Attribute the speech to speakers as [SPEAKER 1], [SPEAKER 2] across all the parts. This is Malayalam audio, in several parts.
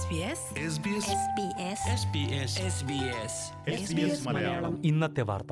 [SPEAKER 1] മലയാളം
[SPEAKER 2] ഇന്നത്തെ വാർത്ത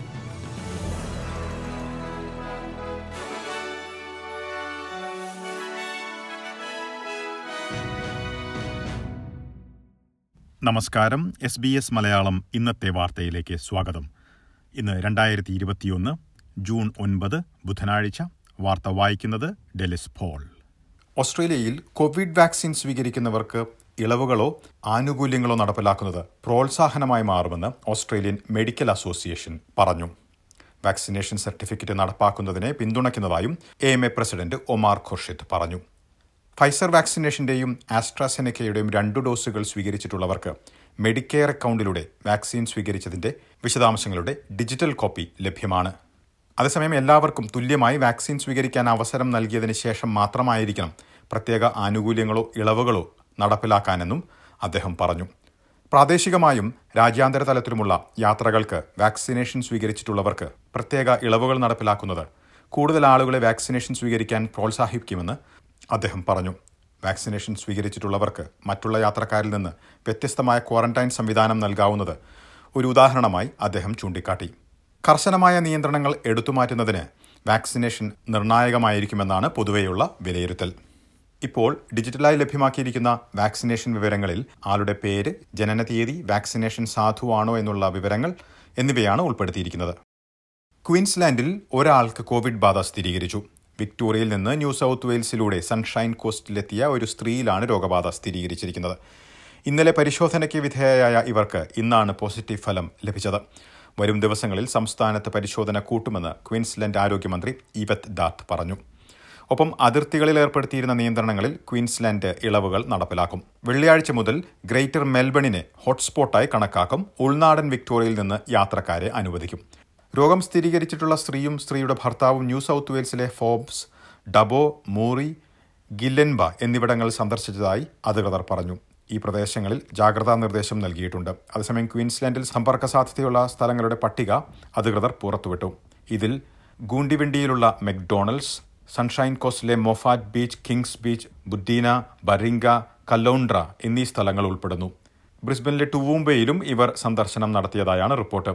[SPEAKER 1] നമസ്കാരം എസ് ബി എസ് മലയാളം ഇന്നത്തെ വാർത്തയിലേക്ക് സ്വാഗതം ഇന്ന് രണ്ടായിരത്തി ഇരുപത്തിയൊന്ന് ജൂൺ ഒൻപത് ബുധനാഴ്ച വാർത്ത വായിക്കുന്നത് ഡെലിസ് പോൾ ഓസ്ട്രേലിയയിൽ കോവിഡ് വാക്സിൻ സ്വീകരിക്കുന്നവർക്ക് ഇളവുകളോ ആനുകൂല്യങ്ങളോ നടപ്പിലാക്കുന്നത് പ്രോത്സാഹനമായി മാറുമെന്ന് ഓസ്ട്രേലിയൻ മെഡിക്കൽ അസോസിയേഷൻ പറഞ്ഞു വാക്സിനേഷൻ സർട്ടിഫിക്കറ്റ് നടപ്പാക്കുന്നതിനെ പിന്തുണയ്ക്കുന്നതായും A M A president Omar Khurshid പറഞ്ഞു ഫൈസർ വാക്സിനേഷന്റെയും ആസ്ട്രാസെനക്കയുടെയും രണ്ടു ഡോസുകൾ സ്വീകരിച്ചിട്ടുള്ളവർക്ക് മെഡിക്കെയർ അക്കൗണ്ടിലൂടെ വാക്സിൻ സ്വീകരിച്ചതിന്റെ വിശദാംശങ്ങളുടെ ഡിജിറ്റൽ കോപ്പി ലഭ്യമാണ് അതേസമയം എല്ലാവർക്കും തുല്യമായി വാക്സിൻ സ്വീകരിക്കാൻ അവസരം നൽകിയതിന് ശേഷം മാത്രമായിരിക്കണം പ്രത്യേക ആനുകൂല്യങ്ങളോ ഇളവുകളോ നടപ്പിലാക്കാനെന്നും അദ്ദേഹം പറഞ്ഞു പ്രാദേശികമായും രാജ്യാന്തര തലത്തിലുമുള്ള യാത്രകൾക്ക് വാക്സിനേഷൻ സ്വീകരിച്ചിട്ടുള്ളവർക്ക് പ്രത്യേക ഇളവുകൾ നടപ്പിലാക്കുന്നത് കൂടുതൽ ആളുകളെ വാക്സിനേഷൻ സ്വീകരിക്കാൻ പ്രോത്സാഹിപ്പിക്കുമെന്ന് അദ്ദേഹം പറഞ്ഞു വാക്സിനേഷൻ സ്വീകരിച്ചിട്ടുള്ളവർക്ക് മറ്റുള്ള യാത്രക്കാരിൽ നിന്ന് വ്യത്യസ്തമായ ക്വാറന്റൈൻ സംവിധാനം നൽകാവുന്നത് ഒരു ഉദാഹരണമായി അദ്ദേഹം ചൂണ്ടിക്കാട്ടി കർശനമായ നിയന്ത്രണങ്ങൾ എടുത്തുമാറ്റുന്നതിന് വാക്സിനേഷൻ നിർണായകമായിരിക്കുമെന്നാണ് പൊതുവെയുള്ള വിലയിരുത്തൽ ഇപ്പോൾ ഡിജിറ്റലായി ലഭ്യമാക്കിയിരിക്കുന്ന വാക്സിനേഷൻ വിവരങ്ങളിൽ ആളുടെ പേര് ജനനതീയതി വാക്സിനേഷൻ സാധുവാണോ എന്നുള്ള വിവരങ്ങൾ എന്നിവയാണ് ഉൾപ്പെടുത്തിയിരിക്കുന്നത് ക്വീൻസ്ലാൻഡിൽ ഒരാൾക്ക് കോവിഡ് ബാധ സ്ഥിരീകരിച്ചു വിക്ടോറിയയിൽ നിന്ന് ന്യൂ സൗത്ത് വെയിൽസിലൂടെ സൺഷൈൻ കോസ്റ്റിലെത്തിയ ഒരു സ്ത്രീയിലാണ് രോഗബാധ സ്ഥിരീകരിച്ചിരിക്കുന്നത് ഇന്നലെ പരിശോധനയ്ക്ക് വിധേയയായ ഇവർക്ക് ഇന്നാണ് പോസിറ്റീവ് ഫലം ലഭിച്ചത് വരും ദിവസങ്ങളിൽ സംസ്ഥാനത്ത് പരിശോധന കൂട്ടുമെന്ന് ക്വീൻസ്ലൻഡ് ആരോഗ്യമന്ത്രി ഈവത്ത് ഡാത്ത് പറഞ്ഞു ഒപ്പം അതിർത്തികളിൽ ഏർപ്പെടുത്തിയിരുന്ന നിയന്ത്രണങ്ങളിൽ ക്വീൻസ്ലാൻഡ് ഇളവുകൾ നടപ്പിലാക്കും വെള്ളിയാഴ്ച മുതൽ ഗ്രേറ്റർ മെൽബണിനെ ഹോട്ട്സ്പോട്ടായി കണക്കാക്കും ഉൾനാടൻ വിക്ടോറിയയിൽ നിന്ന് യാത്രക്കാരെ അനുവദിക്കും രോഗം സ്ഥിരീകരിച്ചിട്ടുള്ള സ്ത്രീയും സ്ത്രീയുടെ ഭർത്താവും ന്യൂ സൗത്ത് വെയിൽസിലെ ഫോബ്സ് ഡബോ മൂറി ഗില്ലൻബ എന്നിവിടങ്ങൾ സന്ദർശിച്ചതായി അധികൃതർ പറഞ്ഞു ഈ പ്രദേശങ്ങളിൽ ജാഗ്രതാ നിർദ്ദേശം നൽകിയിട്ടുണ്ട് അതേസമയം ക്വീൻസ്ലാൻഡിൽ സമ്പർക്ക സാധ്യതയുള്ള സ്ഥലങ്ങളുടെ പട്ടിക അധികൃതർ പുറത്തുവിട്ടു ഇതിൽ ഗൂണ്ടിവിണ്ടിയിലുള്ള മെക്ഡോണൽഡ്സ് സൺഷൈൻ കോസ്റ്റിലെ Moffat Beach Kings Beach Buddina ബറിംഗ കല്ലോണ്ട്ര എന്നീ സ്ഥലങ്ങൾ ഉൾപ്പെടുന്നു ബ്രിസ്ബനിലെ ടുവൂംബയിലും ഇവർ സന്ദർശനം നടത്തിയതായാണ് റിപ്പോർട്ട്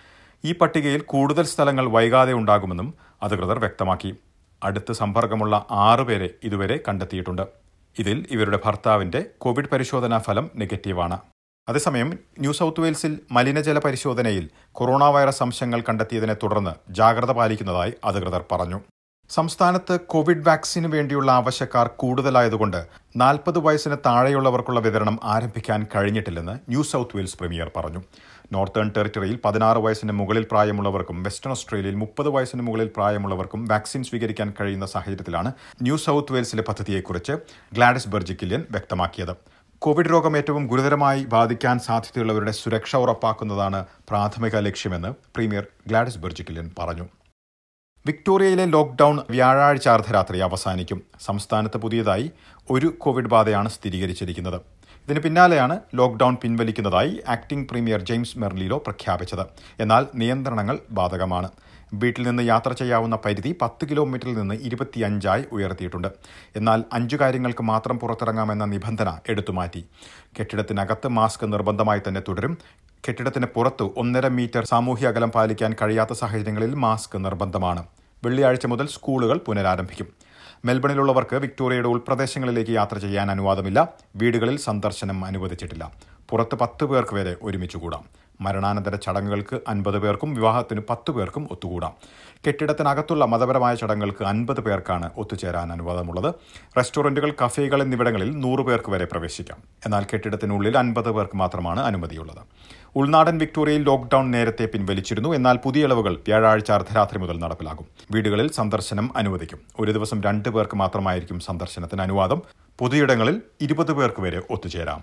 [SPEAKER 1] ഈ പട്ടികയിൽ കൂടുതൽ സ്ഥലങ്ങൾ വൈകാതെ ഉണ്ടാകുമെന്നും അധികൃതർ വ്യക്തമാക്കി അടുത്ത് സമ്പർക്കമുള്ള ആറുപേരെ ഇതുവരെ കണ്ടെത്തിയിട്ടുണ്ട് ഇതിൽ ഇവരുടെ ഭർത്താവിന്റെ കോവിഡ് പരിശോധനാ ഫലം നെഗറ്റീവാണ് അതേസമയം ന്യൂ സൗത്ത് വെയിൽസിൽ മലിനജല പരിശോധനയിൽ കൊറോണ വൈറസ് അംശങ്ങൾ കണ്ടെത്തിയതിനെ തുടർന്ന് ജാഗ്രത പാലിക്കുന്നതായി അധികൃതർ പറഞ്ഞു സംസ്ഥാനത്ത് കോവിഡ് വാക്സിന് വേണ്ടിയുള്ള ആവശ്യക്കാർ കൂടുതലായതുകൊണ്ട് നാൽപ്പത് വയസ്സിന് താഴെയുള്ളവർക്കുള്ള വിതരണം ആരംഭിക്കാൻ കഴിഞ്ഞിട്ടില്ലെന്ന് ന്യൂ സൗത്ത് വെയിൽസ് പ്രീമിയർ പറഞ്ഞു നോർത്തേൺ ടെറിട്ടറിയിൽ പതിനാറ് വയസ്സിന് മുകളിൽ പ്രായമുള്ളവർക്കും വെസ്റ്റേൺ ഓസ്ട്രേലിയയിൽ മുപ്പത് വയസ്സിന് മുകളിൽ പ്രായമുള്ളവർക്കും വാക്സിൻ സ്വീകരിക്കാൻ കഴിയുന്ന സാഹചര്യത്തിലാണ് ന്യൂ സൗത്ത് വെയിൽസിലെ പദ്ധതിയെക്കുറിച്ച് ഗ്ലാഡിസ് ബെർജിക്കില്യൻ വ്യക്തമാക്കിയത് കോവിഡ് രോഗം ഏറ്റവും ഗുരുതരമായി ബാധിക്കാൻ സാധ്യതയുള്ളവരുടെ സുരക്ഷ ഉറപ്പാക്കുന്നതാണ് പ്രാഥമിക ലക്ഷ്യമെന്ന് പ്രീമിയർ ഗ്ലാഡിസ് ബെർജിക്കില്യൻ പറഞ്ഞു വിക്ടോറിയയിലെ ലോക്ക്ഡൌൺ വ്യാഴാഴ്ച അർദ്ധരാത്രി അവസാനിക്കും സംസ്ഥാനത്ത് പുതിയതായി ഒരു കോവിഡ് ബാധയാണ് സ്ഥിരീകരിച്ചിരിക്കുന്നത് ഇതിന് പിന്നാലെയാണ് ലോക്ക്ഡൌൺ പിൻവലിക്കുന്നതായി ആക്ടിംഗ് പ്രീമിയർ ജെയിംസ് മെർലിലോ പ്രഖ്യാപിച്ചത് എന്നാൽ നിയന്ത്രണങ്ങൾ ബാധകമാണ് വീട്ടിൽ നിന്ന് യാത്ര ചെയ്യാവുന്ന പരിധി പത്ത് കിലോമീറ്ററിൽ നിന്ന് ഇരുപത്തിയഞ്ചായി ഉയർത്തിയിട്ടുണ്ട് എന്നാൽ അഞ്ചു കാര്യങ്ങൾക്ക് മാത്രം പുറത്തിറങ്ങാമെന്ന നിബന്ധന എടുത്തുമാറ്റി കെട്ടിടത്തിനകത്ത് മാസ്ക് നിർബന്ധമായി തന്നെ തുടരും കെട്ടിടത്തിന് പുറത്ത് ഒന്നര മീറ്റർ സാമൂഹ്യ അകലം പാലിക്കാൻ കഴിയാത്ത സാഹചര്യങ്ങളിൽ മാസ്ക് നിർബന്ധമാണ് വെള്ളിയാഴ്ച മുതൽ സ്കൂളുകൾ പുനരാരംഭിക്കും മെൽബണിലുള്ളവർക്ക് വിക്ടോറിയയുടെ ഉൾപ്രദേശങ്ങളിലേക്ക് യാത്ര ചെയ്യാൻ അനുവാദമില്ല വീടുകളിൽ സന്ദർശനം അനുവദിച്ചിട്ടില്ല പുറത്ത് പത്ത് പേർക്ക് വരെ ഒരുമിച്ച് കൂടാം മരണാനന്തര ചടങ്ങുകൾക്ക് അൻപത് പേർക്കും വിവാഹത്തിന് പത്ത് പേർക്കും ഒത്തുകൂടാം കെട്ടിടത്തിനകത്തുള്ള മതപരമായ ചടങ്ങുകൾക്ക് അൻപത് പേർക്കാണ് ഒത്തുചേരാൻ അനുവാദമുള്ളത് റെസ്റ്റോറന്റുകൾ കഫേകൾ എന്നിവിടങ്ങളിൽ നൂറ് പേർക്ക് വരെ പ്രവേശിക്കാം എന്നാൽ കെട്ടിടത്തിനുള്ളിൽ അൻപത് പേർക്ക് മാത്രമാണ് അനുമതിയുള്ളത് ഉൾനാടൻ വിക്ടോറിയയിൽ ലോക്ഡൌൺ നേരത്തെ പിൻവലിച്ചിരുന്നു എന്നാൽ പുതിയ ഇളവുകൾ വ്യാഴാഴ്ച അർദ്ധരാത്രി മുതൽ നടപ്പിലാകും വീടുകളിൽ സന്ദർശനം അനുവദിക്കും ഒരു ദിവസം രണ്ട് പേർക്ക് മാത്രമായിരിക്കും സന്ദർശനത്തിന് അനുവാദം പൊതുയിടങ്ങളിൽ ഇരുപത് പേർക്ക് വരെ ഒത്തുചേരാം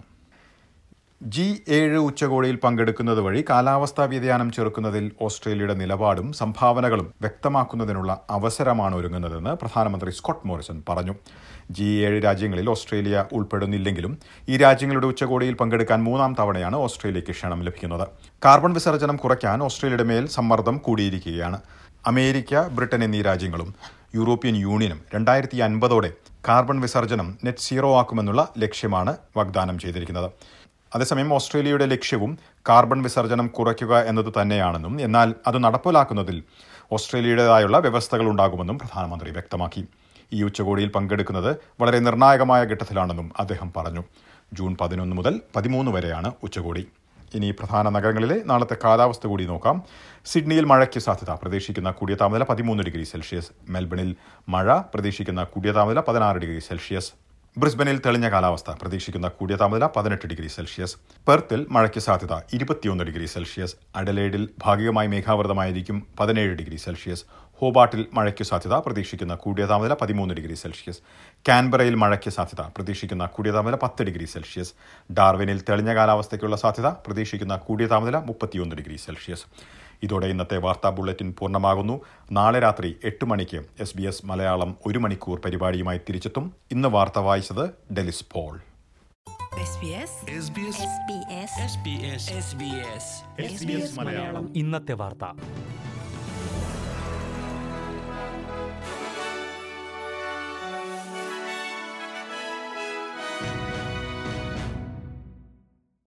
[SPEAKER 1] ജി ഏഴ് ഉച്ചകോടിയിൽ പങ്കെടുക്കുന്നത് വഴി കാലാവസ്ഥാ വ്യതിയാനം ചെറുക്കുന്നതിൽ ഓസ്ട്രേലിയയുടെ നിലപാടും സംഭാവനകളും വ്യക്തമാക്കുന്നതിനുള്ള അവസരമാണ് ഒരുങ്ങുന്നതെന്ന് പ്രധാനമന്ത്രി സ്കോട്ട് മോറിസൺ പറഞ്ഞു ജി ഏഴ് രാജ്യങ്ങളിൽ ഓസ്ട്രേലിയ ഉൾപ്പെടുന്നില്ലെങ്കിലും ഈ രാജ്യങ്ങളുടെ ഉച്ചകോടിയിൽ പങ്കെടുക്കാൻ മൂന്നാം തവണയാണ് ഓസ്ട്രേലിയയ്ക്ക് ക്ഷണം ലഭിക്കുന്നത് കാർബൺ വിസർജനം കുറയ്ക്കാൻ ഓസ്ട്രേലിയയുടെ മേൽ സമ്മർദ്ദം കൂടിയിരിക്കുകയാണ് അമേരിക്ക ബ്രിട്ടൻ എന്നീ രാജ്യങ്ങളും യൂറോപ്യൻ യൂണിയനും രണ്ടായിരത്തി അൻപതോടെ കാർബൺ വിസർജനം നെറ്റ് സീറോ ആക്കുമെന്നുള്ള ലക്ഷ്യമാണ് വാഗ്ദാനം ചെയ്തിരിക്കുന്നത് അതേസമയം ഓസ്ട്രേലിയയുടെ ലക്ഷ്യവും കാർബൺ വിസർജനം കുറയ്ക്കുക എന്നത് തന്നെയാണെന്നും എന്നാൽ അത് നടപ്പിലാക്കുന്നതിൽ ഓസ്ട്രേലിയയുടേതായുള്ള വ്യവസ്ഥകൾ ഉണ്ടാകുമെന്നും പ്രധാനമന്ത്രി വ്യക്തമാക്കി ഈ ഉച്ചകോടിയിൽ പങ്കെടുക്കുന്നത് വളരെ നിർണായകമായ ഘട്ടത്തിലാണെന്നും അദ്ദേഹം പറഞ്ഞു ജൂൺ പതിനൊന്ന് മുതൽ പതിമൂന്ന് വരെയാണ് ഉച്ചകോടി ഇനി പ്രധാന നഗരങ്ങളിലെ നാളത്തെ കാലാവസ്ഥ കൂടി നോക്കാം സിഡ്നിയിൽ മഴയ്ക്ക് സാധ്യത പ്രതീക്ഷിക്കുന്ന കൂടിയ താപനില പതിമൂന്ന് ഡിഗ്രി സെൽഷ്യസ് മെൽബണിൽ മഴ പ്രതീക്ഷിക്കുന്ന കൂടിയ താപനില പതിനാറ് ഡിഗ്രി സെൽഷ്യസ് ബ്രിസ്ബനിൽ തെളിഞ്ഞ കാലാവസ്ഥ പ്രതീക്ഷിക്കുന്ന കൂടിയ താപനില പതിനെട്ട് ഡിഗ്രി സെൽഷ്യസ് പെർത്തിൽ മഴയ്ക്ക് സാധ്യത ഇരുപത്തിയൊന്ന് ഡിഗ്രി സെൽഷ്യസ് അഡലേഡിൽ ഭാഗികമായി മേഘാവൃതമായിരിക്കും പതിനേഴ് ഡിഗ്രി സെൽഷ്യസ് ഹോബാട്ടിൽ മഴയ്ക്ക് സാധ്യത പ്രതീക്ഷിക്കുന്ന കൂടിയ താപനില പതിമൂന്ന് ഡിഗ്രി സെൽഷ്യസ് കാൻബറയിൽ മഴയ്ക്ക് സാധ്യത പ്രതീക്ഷിക്കുന്ന കൂടിയ താപനില പത്ത് ഡിഗ്രി സെൽഷ്യസ് ഡാർവിനിൽ തെളിഞ്ഞ കാലാവസ്ഥയ്ക്കുള്ള സാധ്യത പ്രതീക്ഷിക്കുന്ന കൂടിയ താപനില മുപ്പത്തിയൊന്ന് ഡിഗ്രി സെൽഷ്യസ് ഇതോടെ ഇന്നത്തെ വാർത്താ ബുള്ളറ്റിൻ പൂർണ്ണമാകുന്നു നാളെ രാത്രി എട്ട് മണിക്ക് എസ് ബി എസ് മലയാളം ഒരു മണിക്കൂർ പരിപാടിയുമായി തിരിച്ചെത്തും ഇന്ന് വാർത്ത വായിച്ചത് Delis Paul
[SPEAKER 2] SBS
[SPEAKER 3] SBS
[SPEAKER 2] SBS
[SPEAKER 3] SBS
[SPEAKER 2] SBS
[SPEAKER 3] SBS
[SPEAKER 2] Malayalam
[SPEAKER 4] ഇന്നത്തെ വാർത്ത